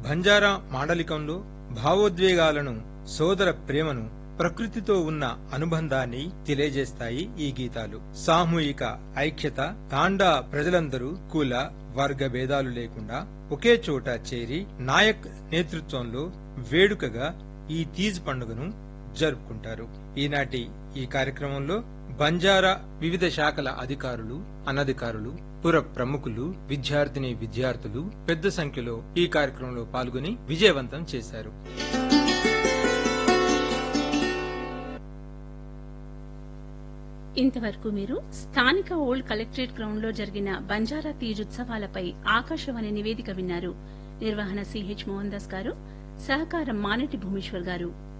బంజారా మాండలికంలో భావోద్వేగాలను సోదర ప్రేమను ప్రకృతితో ఉన్న అనుబంధాన్ని తెలియజేస్తాయి ఈ గీతాలు సామూహిక ఐక్యత తాండా ప్రజలందరూ కుల వర్గ భేదాలు లేకుండా ఒకే చోట చేరి నాయక్ నేతృత్వంలో వేడుకగా ఈ తీజ్ పండుగను జరుపుకుంటారు ఈనాటి ఈ కార్యక్రమంలో బంజారా వివిధ శాఖల అధికారులు అనధికారులు పుర ప్రముఖులు విద్యార్థిని విద్యార్థులు పెద్ద సంఖ్యలో ఈ కార్యక్రమంలో పాల్గొని విజయవంతం చేశారు ఇంతవరకు మీరు స్థానిక ఓల్డ్ కలెక్టరేట్ గ్రౌండ్ లో జరిగిన బంజారా తీజ్ ఉత్సవాలపై ఆకాశవాణి నివేదిక విన్నారు నిర్వహణ సిహెచ్ మోహన్ దాస్ గారు సహకారం మానటి భూమేశ్వర్ గారు